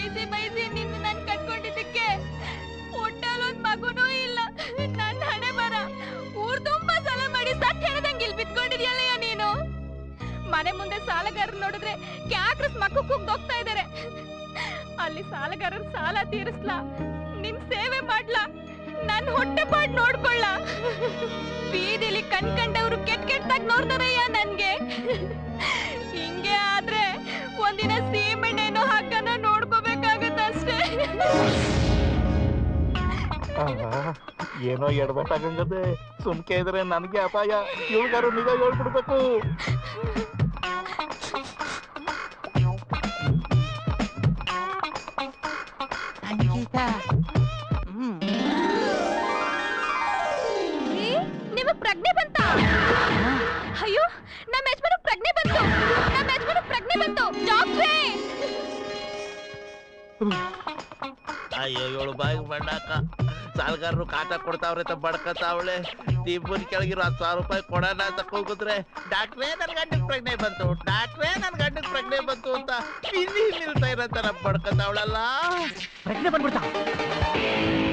ಬೈಸಿ ಬೈಸಿ ನಿನ್ನ ನನ್ ಕಟ್ಕೊಂಡಿದ್ದಕ್ಕೆ ಹೊಟ್ಟೆಲ್ ಮಗುನೂ ಇಲ್ಲ ನನ್ನ ಹಣೆ ಬರ ಊರ್ ತುಂಬಾ ಸಾಲ ಮಾಡಿ ಸತ್ ಹೇಳ್ದಂಗ್ ಇಲ್ಲಿ ಬಿತ್ಕೊಂಡಿದ್ಯಲ್ಲಯ್ಯ ನೀನು ಮನೆ ಮುಂದೆ ಸಾಲಗಾರರು ನೋಡಿದ್ರೆ ಕ್ಯಾಕ್ರಸ್ ಮಕ್ಕ ಹೋಗ್ತಾ ಇದಾರೆ ಅಲ್ಲಿ ಸಾಲಗಾರರ ಸಾಲ ತೀರಿಸ್ಲಾ ನಿನ್ ಸೇವೆ ಮಾಡ್ಲಾ ನನ್ ಹೊಟ್ಟೆ ಪಾಡ್ ನೋಡ್ಕೊಳ್ಳ ಬೀದಿಲಿ ಕಣ್ ಕಂಡವ್ರು ಕೆಟ್ಟ ಕೆಟ್ಟದಾಗ ನೋಡ್ತಾರಯ್ಯ ನನ್ಗೆ ಹಿಂಗೆ ಆದ್ರೆ ಒಂದಿನ ಸೀಮೆಣ್ಣೆನೋ ಹಾಕನ ನೋಡ್ಕೋಬೇಕಾಗತ್ತಷ್ಟೇ ಆಹಾ, ಏನೋ ಎಡವಟ್ಟಾಗಂಗದೆ ಸುಮ್ಕೆ ಇದ್ರೆ ನನಗೆ ಅಪಾಯ ಇವ್ಗಾರು ನಿಜ ಹೇಳ್ಬಿಡ್ಬೇಕು ರೀ, ನಿಮಗ್ ಪ್ರಜ್ಞೆ ಬಂತ ಅಯ್ಯೋ ನಮ್ಮ ಯಜಮಾನ ಪ್ರಜ್ಞೆ ಬಂತು ನಮ್ಮ ಯಜಮಾನ ಪ್ರಜ್ಞೆ ಬಂತು ಡಾಕ್ಟ್ರೇ ಅಯ್ಯೋ ಏಳು ಬಾಯಿಗೆ ಮಣ್ಣಾಕ ಸಾಲಗಾರರು ಕಾಟ ಕೊಡ್ತಾವ್ರೆ ಅಂತ ಬಡ್ಕತಾವಳೆ ತಿಬ್ಬನ್ ಕೆಳಗಿರೋ ಹತ್ತು ಸಾವಿರ ರೂಪಾಯಿ ಕೊಡೋಣ ಅಂತ ಕೂಗಿದ್ರೆ ಡಾಕ್ಟ್ರೇ ನನ್ ಗಂಡಕ್ ಪ್ರಜ್ಞೆ ಬಂತು ಡಾಕ್ಟ್ರೇ ನನ್ ಗಂಡಕ್ ಪ್ರಜ್ಞೆ ಬಂತು ಅಂತ ಇಲ್ಲಿ ನಿಲ್ತಾ ಇರೋ ತರ ಬಡ್ಕತಾವಳಲ್ಲ ಪ್ರಜ್ಞೆ ಬಂದ್ಬಿಡ್ತಾ